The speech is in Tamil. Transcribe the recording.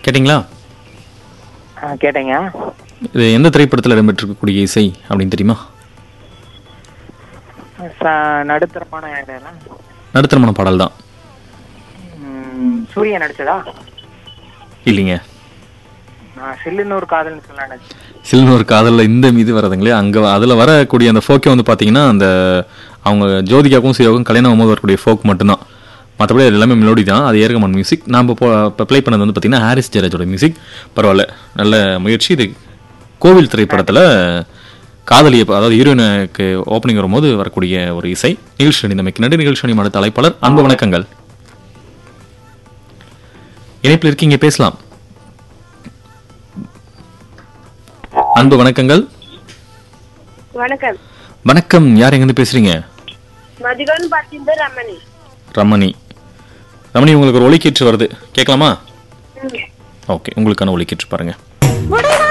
கேட்டிங்களா ஆ கேட்டேங்க இது எந்த திரைப்படத்தில் இடம்பெற்றிருக்கக்கூடிய இசை அப்படின்னு தெரியுமா ச- நடுத்தரமான இடம்னா நடுத்தரமான பாடல் தான் ம், சூர்யா நடிச்சதா இல்லைங்க நான் சில்லுன்னு ஒரு காதல்னு சொல்லலாம் சில்வர் காதலில் இந்த மீது வரதுங்களே அங்கே அதில் வரக்கூடிய அந்த ஃபோக்கே வந்து பார்த்தீங்கன்னா அந்த அவங்க ஜோதிகாவுக்கும் சீராவுக்கும் கல்யாணம் ஆகும்போது வரக்கூடிய ஃபோக் மட்டும்தான் மற்றபடி அது எல்லாமே மெலோடி தான் அது ஏற்கமான மியூசிக் நாம் இப்போ இப்போ ப்ளே பண்ணது வந்து பார்த்தீங்கன்னா ஹாரிஸ் ஜெயராஜோட மியூசிக் பரவாயில்ல நல்ல முயற்சி இது கோவில் திரைப்படத்தில் காதலியை அதாவது ஹீரோயினுக்கு ஓப்பனிங் வரும்போது வரக்கூடிய ஒரு இசை நிகழ்ச்சி இந்த மிக்க நடு நிகழ்ச்சி அடுத்த அழைப்பாளர் அன்பு வணக்கங்கள் இணைப்பில் இருக்கீங்க பேசலாம் அன்பு வணக்கங்கள் வணக்கம் வணக்கம் யார் எங்கேருந்து பேசுறீங்க மதிகோன் பார்த்திந்த ரமணி ரமணி ரமணி உங்களுக்கு ஒரு ஒலிக்கீற்று வருது கேட்கலாமா ஓகே உங்களுக்கான ஒலிக்கீற்று பாருங்க